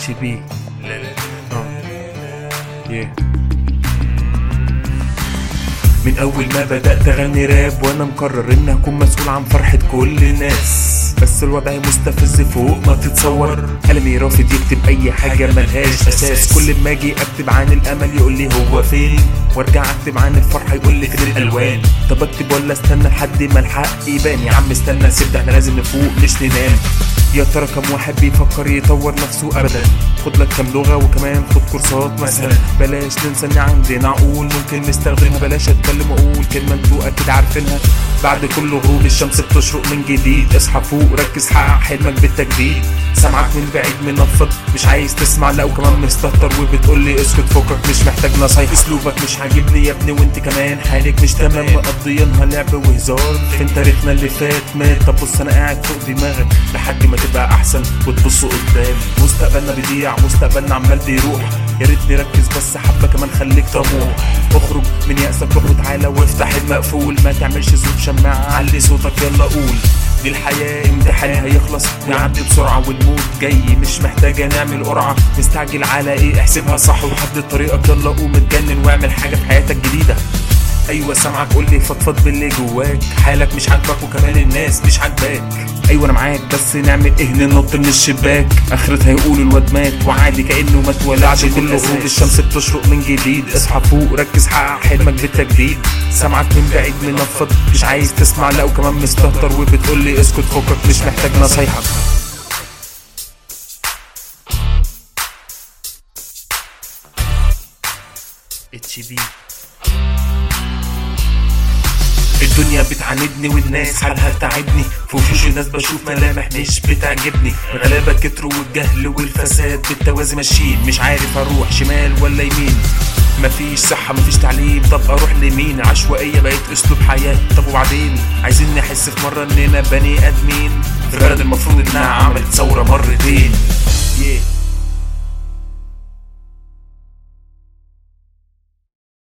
اتش بي من اول ما بدات اغني راب وانا مقرر اني اكون مسؤول عن فرحه كل الناس بس الوضع مستفز فوق ما تتصور قلمي رافض يكتب اي حاجه ملهاش اساس كل ما اجي اكتب عن الامل يقول لي هو فين وارجع اكتب عن الفرحه يقول لي فين الالوان طب اكتب ولا استنى لحد ما الحق يبان يا عم استنى سيبنا احنا لازم نفوق مش ننام يا ترى كم واحد بيفكر يطور نفسه ابدا خد لك كام لغه وكمان خد كورسات مثلا بلاش ننسى ان عندنا عقول ممكن نستخدمها بلاش اتكلم واقول كلمه انتوا اكيد عارفينها بعد كل غروب الشمس بتشرق من جديد اصحى فوق ركز حقق حلمك بالتجديد سامعك من بعيد منفض مش عايز تسمع لا وكمان مستهتر وبتقول لي اسكت فكك مش محتاج نصايح اسلوبك مش عاجبني يا ابني وانت كمان حالك مش تمام مقضيينها لعب وهزار فين تاريخنا اللي فات مات طب بص انا قاعد فوق دماغك لحد ما تبقى احسن وتبص قدام مستقبلنا بيضيع مستقبلنا عمال بيروح يا ريت نركز بس حبه كمان خليك طموح اخرج من يأسك روح وتعالى وافتح المقفول ما تعملش ذنوب شماعة علي صوتك يلا قول دي الحياة امتحان هيخلص نعدي بسرعة والموت جاي مش محتاجة نعمل قرعة مستعجل على ايه احسبها صح وحدد طريقك يلا قوم اتجنن واعمل حاجة في حياتك جديدة ايوه سامعك قول لي فضفض باللي جواك حالك مش عاجبك وكمان الناس مش عاجباك ايوه انا معاك بس نعمل ايه ننط من الشباك اخرتها يقولوا الواد مات وعادي كانه ما اتولدش كل غروب الشمس بتشرق من جديد اصحى فوق ركز حقق حلمك بالتجديد سامعك من بعيد منفض مش عايز تسمع لا وكمان مستهتر وبتقول لي اسكت فكك مش محتاج نصايحك اتش بي الدنيا بتعاندني والناس حالها تعبني في وشوش الناس بشوف ملامح مش بتعجبني الغلابة كتروا والجهل والفساد بالتوازي ماشيين مش عارف اروح شمال ولا يمين مفيش صحة مفيش تعليم طب اروح لمين عشوائية بقت اسلوب حياة طب وبعدين عايزين نحس في مرة اننا بني ادمين في بلد المفروض انها عملت ثورة مرة